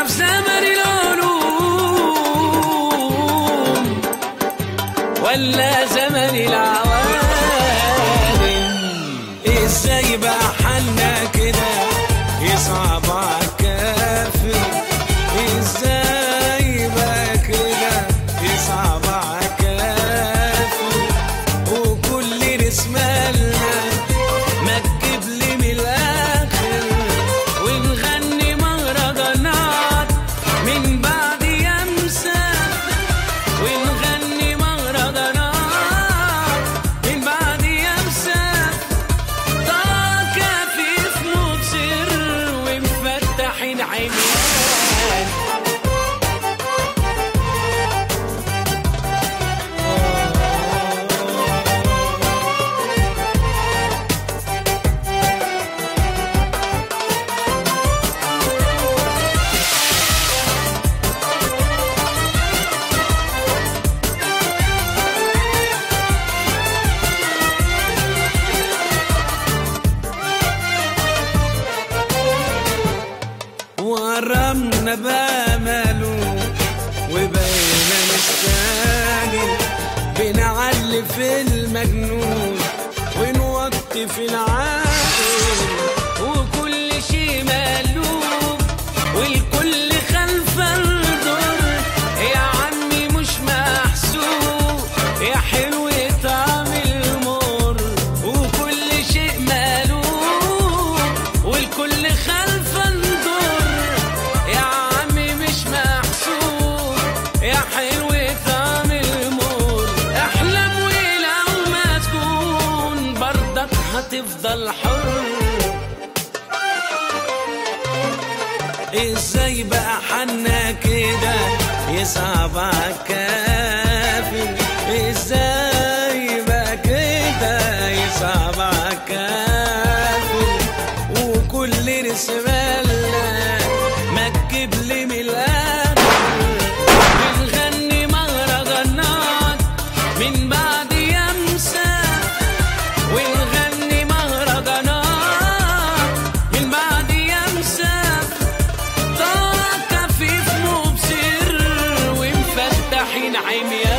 احنا في زمن العلوم ولا زمن العوالم ازاي بقى حالنا كده يصعب عالكافر ازاي بقى كده يصعب عالكافر وكل رسمالنا ما تجيب لي من الاخر ونغني مهرجانات من بعد يمسى ونغني مهرجانات من بعد يمسى طاقة خفيف مبصر ومفتحين عينيان وقرمنا بقى ماله وبقينا نستعجل بنعلي في المجنون ونوطي في العاقل وكل شيء مقلوب والكل خلف الدور يا عمي مش محسوب يا حلو طعم المر وكل شيء مقلوب والكل خلف الدور يا عمي مش محسوب يا حلو طعم المر احلم ولو ما تكون برضك هتفضل حر ازاي بقى حنا كده يصعب عالكافر ازاي بقى كده يصعب عالكافر وكل رسمالنا ما تجيب لي من الاخر بنغني مهرجانات من بعد يمسى ونغني مهرجانات من بعد يمسى طاقة خفيف مبصر ومفتحين عميان